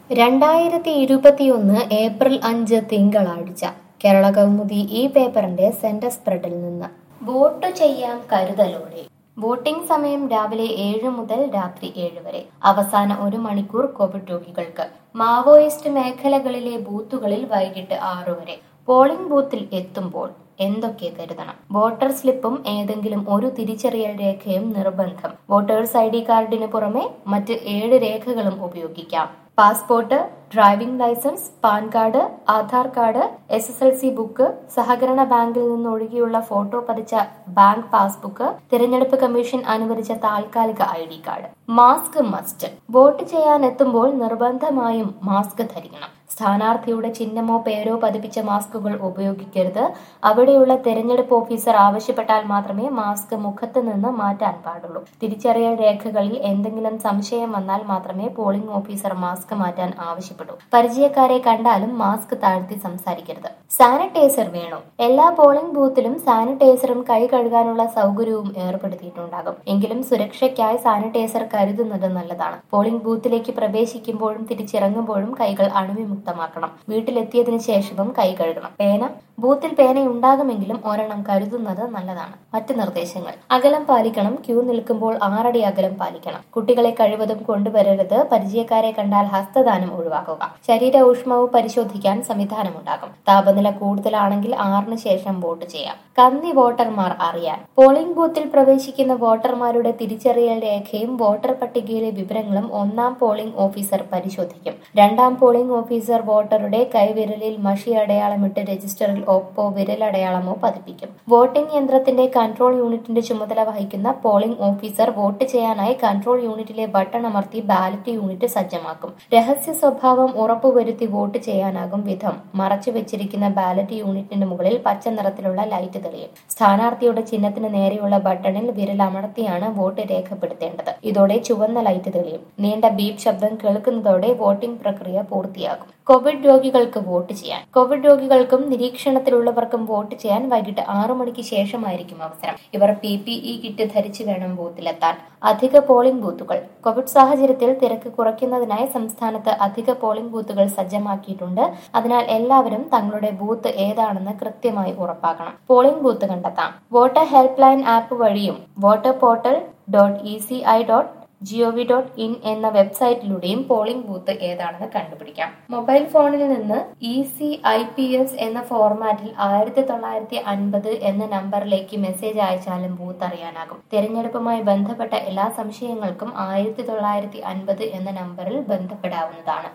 രണ്ടായിരത്തി ഇരുപത്തിയൊന്ന് ഏപ്രിൽ അഞ്ച് തിങ്കളാഴ്ച കേരള കൗമുദി ഈ പേപ്പറിന്റെ സെന്റർ സ്പ്രെഡിൽ നിന്ന് വോട്ട് ചെയ്യാം കരുതലോടെ വോട്ടിംഗ് സമയം രാവിലെ ഏഴ് മുതൽ രാത്രി ഏഴ് വരെ അവസാന ഒരു മണിക്കൂർ കോവിഡ് രോഗികൾക്ക് മാവോയിസ്റ്റ് മേഖലകളിലെ ബൂത്തുകളിൽ വൈകിട്ട് ആറു വരെ പോളിംഗ് ബൂത്തിൽ എത്തുമ്പോൾ എന്തൊക്കെ കരുതണം വോട്ടർ സ്ലിപ്പും ഏതെങ്കിലും ഒരു തിരിച്ചറിയൽ രേഖയും നിർബന്ധം വോട്ടേഴ്സ് ഐ ഡി കാർഡിന് പുറമെ മറ്റ് ഏഴ് രേഖകളും ഉപയോഗിക്കാം passport driving licence PAN card Aadhaar card S S L C book സഹകരണ ബാങ്കിൽ നിന്നൊഴികെയുള്ള ഫോട്ടോ പതിച്ച ബാങ്ക് പാസ്ബുക്ക് തിരഞ്ഞെടുപ്പ് കമ്മീഷൻ അനുവദിച്ച താൽക്കാലിക I D card mask must vote ചെയ്യാൻ എത്തുമ്പോൾ നിർബന്ധമായും മാസ്ക് ധരിക്കണം സ്ഥാനാർത്ഥിയുടെ ചിഹ്നമോ പേരോ പതിപ്പിച്ച മാസ്കുകൾ ഉപയോഗിക്കരുത് അവിടെയുള്ള തെരഞ്ഞെടുപ്പ് ഓഫീസർ ആവശ്യപ്പെട്ടാൽ മാത്രമേ മാസ്ക് മുഖത്ത് നിന്ന് മാറ്റാൻ പാടുള്ളൂ തിരിച്ചറിയൽ രേഖകളിൽ എന്തെങ്കിലും സംശയം വന്നാൽ മാത്രമേ പോളിംഗ് ഓഫീസർ മാസ്ക് മാറ്റാൻ ആവശ്യപ്പെടൂ പരിചയക്കാരെ കണ്ടാലും മാസ്ക് താഴ്ത്തി സംസാരിക്കരുത് സാനിറ്റൈസർ വേണോ എല്ലാ പോളിംഗ് ബൂത്തിലും സാനിറ്റൈസറും കൈ കഴുകാനുള്ള സൗകര്യവും ഏർപ്പെടുത്തിയിട്ടുണ്ടാകും എങ്കിലും സുരക്ഷയ്ക്കായി സാനിറ്റൈസർ കരുതുന്നത് നല്ലതാണ് പോളിംഗ് ബൂത്തിലേക്ക് പ്രവേശിക്കുമ്പോഴും തിരിച്ചിറങ്ങുമ്പോഴും കൈകൾ അണുവിമുക്തമാക്കണം വീട്ടിലെത്തിയതിനു ശേഷവും കൈ കഴുകണം പേന ബൂത്തിൽ പേന ഉണ്ടാകുമെങ്കിലും ഒരെണ്ണം കരുതുന്നത് നല്ലതാണ് മറ്റ് നിർദ്ദേശങ്ങൾ അകലം പാലിക്കണം ക്യൂ നിൽക്കുമ്പോൾ ആറടി അകലം പാലിക്കണം കുട്ടികളെ കഴിവതും കൊണ്ടുവരരുത് പരിചയക്കാരെ കണ്ടാൽ ഹസ്തദാനം ഒഴിവാക്കുക ശരീര ഊഷ്മാവ് പരിശോധിക്കാൻ സംവിധാനമുണ്ടാകും താപനില കൂടുതലാണെങ്കിൽ ആറിന് ശേഷം വോട്ട് ചെയ്യാം കന്നി വോട്ടർമാർ അറിയാൻ പോളിംഗ് ബൂത്തിൽ പ്രവേശിക്കുന്ന വോട്ടർമാരുടെ തിരിച്ചറിയൽ രേഖയും വോട്ടർ പട്ടികയിലെ വിവരങ്ങളും ഒന്നാം പോളിംഗ് ഓഫീസർ പരിശോധിക്കും രണ്ടാം പോളിംഗ് ഓഫീസർ വോട്ടറുടെ കൈവിരലിൽ മഷി അടയാളമിട്ട് രജിസ്റ്ററിൽ ഒപ്പോ വിരലടയാളമോ പതിപ്പിക്കും വോട്ടിംഗ് യന്ത്രത്തിന്റെ കൺട്രോൾ യൂണിറ്റിന്റെ ചുമതല വഹിക്കുന്ന പോളിംഗ് ഓഫീസർ വോട്ട് ചെയ്യാനായി കൺട്രോൾ യൂണിറ്റിലെ ബട്ടൺ അമർത്തി ബാലറ്റ് യൂണിറ്റ് സജ്ജമാക്കും രഹസ്യ സ്വഭാവം ഉറപ്പുവരുത്തി വോട്ട് ചെയ്യാനാകും വിധം മറച്ചു വെച്ചിരിക്കുന്ന ബാലറ്റ് യൂണിറ്റിന് മുകളിൽ പച്ച നിറത്തിലുള്ള ലൈറ്റ് തെളിയും സ്ഥാനാർത്ഥിയുടെ ചിഹ്നത്തിന് നേരെയുള്ള ബട്ടണിൽ വിരൽ അമർത്തിയാണ് വോട്ട് രേഖപ്പെടുത്തേണ്ടത് ഇതോടെ ചുവന്ന ലൈറ്റ് തെളിയും നീണ്ട ബീപ് ശബ്ദം കേൾക്കുന്നതോടെ വോട്ടിംഗ് പ്രക്രിയ പൂർത്തിയാകും കോവിഡ് രോഗികൾക്ക് വോട്ട് ചെയ്യാൻ കോവിഡ് രോഗികൾക്കും നിരീക്ഷണത്തിലുള്ളവർക്കും വോട്ട് ചെയ്യാൻ വൈകിട്ട് ആറു മണിക്ക് ശേഷമായിരിക്കും അവസരം ഇവർ പി പി ഇ കിറ്റ് ധരിച്ചു വേണം ബൂത്തിലെത്താൻ അധിക പോളിംഗ് ബൂത്തുകൾ കോവിഡ് സാഹചര്യത്തിൽ തിരക്ക് കുറയ്ക്കുന്നതിനായി സംസ്ഥാനത്ത് അധിക പോളിംഗ് ബൂത്തുകൾ സജ്ജമാക്കിയിട്ടുണ്ട് അതിനാൽ എല്ലാവരും തങ്ങളുടെ ബൂത്ത് ഏതാണെന്ന് കൃത്യമായി ഉറപ്പാക്കണം പോളിംഗ് ബൂത്ത് കണ്ടെത്താം വോട്ടർ ഹെൽപ്പ് ലൈൻ ആപ്പ് വഴിയും voter portal dot E C I dot GOV dot in എന്ന വെബ്സൈറ്റിലൂടെയും പോളിംഗ് ബൂത്ത് ഏതാണെന്ന് കണ്ടുപിടിക്കാം മൊബൈൽ ഫോണിൽ നിന്ന് E C I P S എന്ന ഫോർമാറ്റിൽ ആയിരത്തി തൊള്ളായിരത്തി അൻപത് എന്ന നമ്പറിലേക്ക് മെസ്സേജ് അയച്ചാലും ബൂത്ത് അറിയാനാകും തെരഞ്ഞെടുപ്പുമായി ബന്ധപ്പെട്ട എല്ലാ സംശയങ്ങൾക്കും ആയിരത്തി തൊള്ളായിരത്തി അൻപത് എന്ന നമ്പറിൽ ബന്ധപ്പെടാവുന്നതാണ്